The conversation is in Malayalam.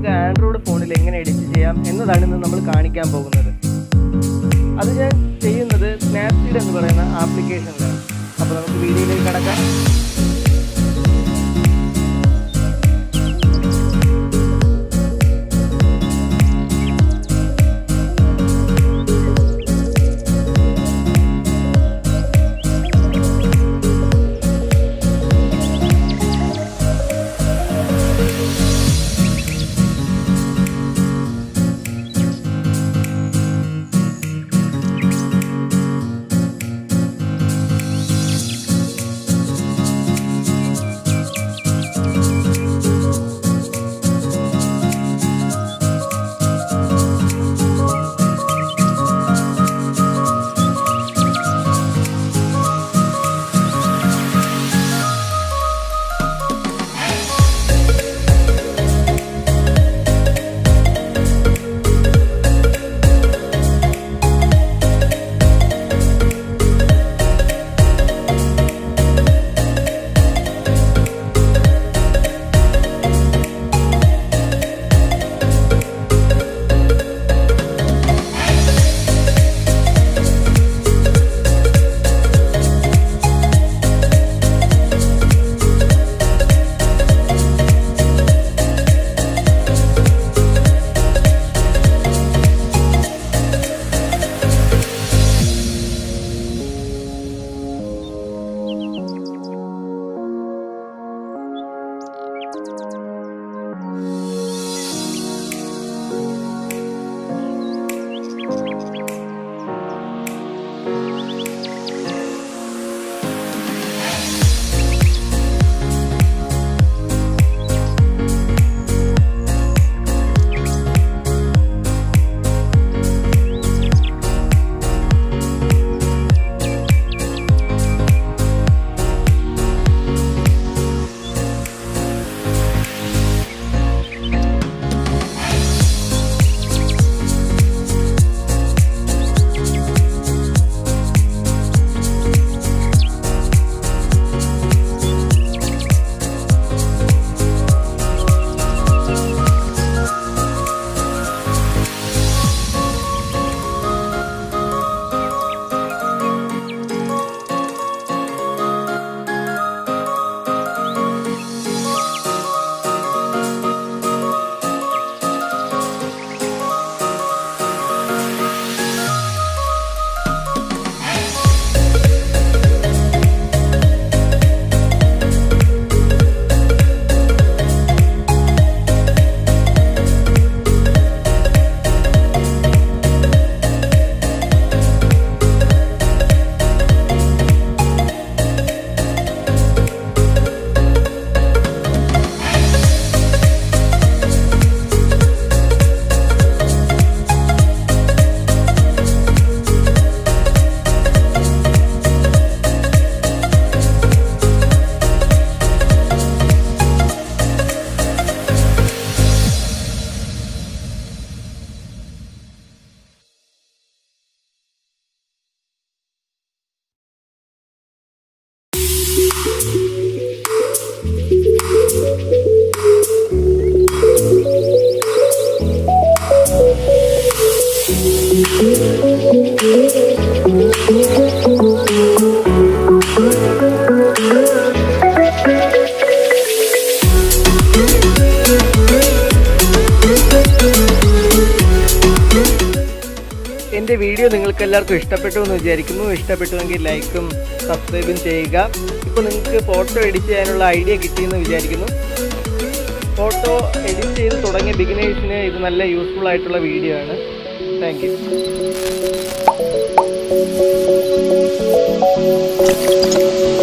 നമുക്ക് ആൻഡ്രോയിഡ് ഫോണിൽ എങ്ങനെ എഡിറ്റ് ചെയ്യാം എന്നതാണ് ഇന്ന് നമ്മൾ കാണിക്കാൻ പോകുന്നത് അത് ഞാൻ ചെയ്യുന്നത് സ്നാപ്സീഡ് എന്ന് പറയുന്ന ആപ്ലിക്കേഷനിലാണ് അപ്പോൾ നമുക്ക് വീഡിയോയിലേക്ക് കടക്കാം എൻ്റെ വീഡിയോ നിങ്ങൾക്ക് എല്ലാവർക്കും ഇഷ്ടപ്പെട്ടു എന്ന് വിചാരിക്കുന്നു ഇഷ്ടപ്പെട്ടുവെങ്കിൽ ലൈക്കും സബ്സ്ക്രൈബും ചെയ്യുക ഇപ്പോൾ നിങ്ങൾക്ക് ഫോട്ടോ എഡിറ്റ് ചെയ്യാനുള്ള ഐഡിയ കിട്ടിയെന്ന് വിചാരിക്കുന്നു ഫോട്ടോ എഡിറ്റ് ചെയ്ത് തുടങ്ങിയ ബിഗിനേഴ്സിന് ഇത് നല്ല യൂസ്ഫുൾ ആയിട്ടുള്ള വീഡിയോ ആണ് താങ്ക് യു